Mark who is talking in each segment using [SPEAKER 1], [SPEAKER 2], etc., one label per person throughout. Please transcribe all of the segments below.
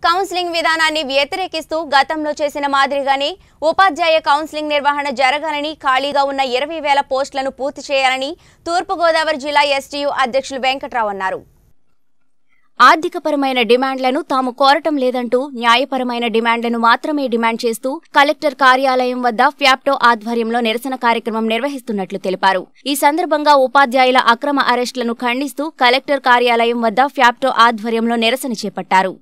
[SPEAKER 1] counselling విధానాన్ని వ్యతిరేకిస్తూ గతంలో చేసిన మాదిరిగానే ఉపాధ్యాయ కౌన్సిలింగ్ నిర్వహణ జరగాలని ఖాళీగా ఉన్న ఇరవై వేల పోస్టులను పూర్తి చేయాలని తూర్పుగోదావరి జిల్లా ఎస్టీయూ అధ్యక్షులు వెంకట్రావు అన్నారు ఆర్థికపరమైన డిమాండ్లను తాము కోరటం లేదంటూ న్యాయపరమైన డిమాండ్లను మాత్రమే డిమాండ్ చేస్తూ కలెక్టర్ కార్యాలయం వద్ద ఫ్యాప్టో ఆధ్వర్యంలో నిరసన కార్యక్రమం నిర్వహిస్తున్నట్లు తెలిపారు ఈ సందర్భంగా ఉపాధ్యాయుల అక్రమ అరెస్టులను ఖండిస్తూ కలెక్టర్ కార్యాలయం వద్ద ఫ్యాప్టో ఆధ్వర్యంలో నిరసన చేపట్టారు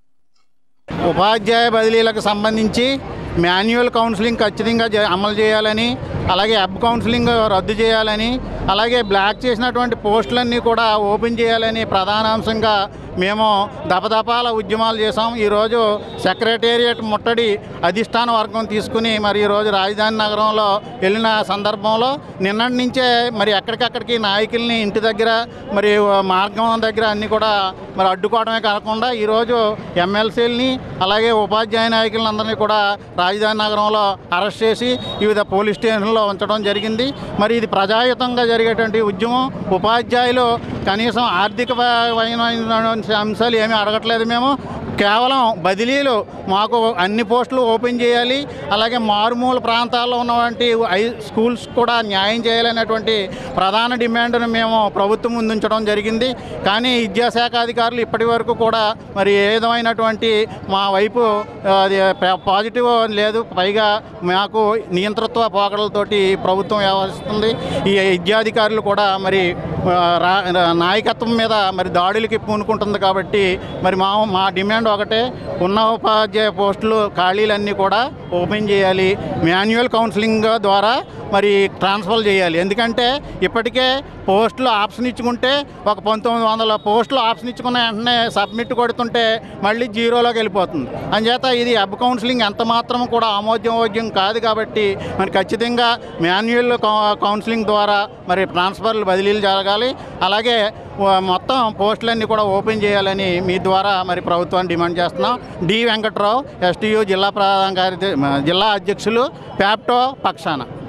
[SPEAKER 2] ఉపాధ్యాయ బదిలీలకు సంబంధించి మాన్యువల్ కౌన్సిలింగ్ ఖచ్చితంగా జ- అమలు చేయాలని అలాగే అబ్ కౌన్సిలింగ్ రద్దు చేయాలని అలాగే బ్లాక్ చేసినటువంటి పోస్టులన్నీ కూడా ఓపెన్ చేయాలని ప్రధానాంశంగా మేము దపదపాల ఉద్యమాలు చేసాం ఈరోజు సెక్రటేరియట్ ముట్టడి అధిష్టాన వర్గం తీసుకుని మరి ఈరోజు రాజధాని నగరంలో వెళ్ళిన సందర్భంలో నిన్నటి నుంచే మరి ఎక్కడికక్కడికి నాయకుల్ని ఇంటి దగ్గర మరి మార్గం దగ్గర అన్నీ కూడా మరి అడ్డుకోవడమే కాకుండా ఈరోజు ఎమ్మెల్సీలని అలాగే ఉపాధ్యాయ నాయకులందరినీ కూడా రాజధాని నగరంలో అరెస్ట్ చేసి వివిధ పోలీస్ స్టేషన్లో ఉంచడం జరిగింది మరి ఇది ప్రజాయుతంగా జరిగేటువంటి ఉద్యమం ఉపాధ్యాయులు కనీసం ఆర్థికమైన అంశాలు ఏమీ అడగట్లేదు మేము కేవలం బదిలీలు మాకు అన్ని పోస్టులు ఓపెన్ చేయాలి అలాగే మారుమూల ప్రాంతాల్లో ఉన్నటువంటి ఐ స్కూల్స్ కూడా న్యాయం చేయాలనేటువంటి ప్రధాన డిమాండ్ను మేము ప్రభుత్వం ముందుంచడం జరిగింది కానీ విద్యాశాఖ అధికారులు ఇప్పటి వరకు కూడా మరి ఏ విధమైనటువంటి మా వైపు ఆ, అది ప- పాజిటివ్ లేదు పైగా మాకు నియంతృత్వ పోకడలతోటి ప్రభుత్వం వ్యవహరిస్తుంది ఈ విద్యాధికారులు కూడా మరి ఆ, రా- నాయకత్వం మీద మరి దాడులకి పూనుకుంటుంది కాబట్టి మరి మా మా డిమాండ్ ఒకటే ఉన్న ఉపాధ్యాయ పోస్టులు ఖాళీలన్నీ కూడా ఓపెన్ చేయాలి మాన్యువల్ కౌన్సిలింగ్ ద్వారా మరి ట్రాన్స్ఫర్ చేయాలి ఎందుకంటే ఇప్పటికే పోస్టులు ఆప్షన్ ఇచ్చుకుంటే ఒక పంతొమ్మిది వందల పోస్టులు ఆప్షన్ ఇచ్చుకున్న వెంటనే సబ్మిట్ కొడుతుంటే మళ్ళీ జీరోలోకి వెళ్ళిపోతుంది అంచేత ఇది అబ్ కౌన్సిలింగ్ ఎంత మాత్రం కూడా ఆమోద్యోగ్యం కాదు కాబట్టి మరి ఖచ్చితంగా మాన్యువల్ కౌ- కౌన్సిలింగ్ ద్వారా మరి ట్రాన్స్ఫర్లు బదిలీలు జరగాలి అలాగే వ- మొత్తం పోస్టులన్నీ కూడా ఓపెన్ చేయాలని మీ ద్వారా మరి ప్రభుత్వాన్ని డిమాండ్ చేస్తున్నాం డి వెంకట్రావు ఎస్టీయూ జిల్లా ప్రధాన కార్యదర్శి జిల్లా అధ్యక్షులు ప్యాప్టో పక్షాన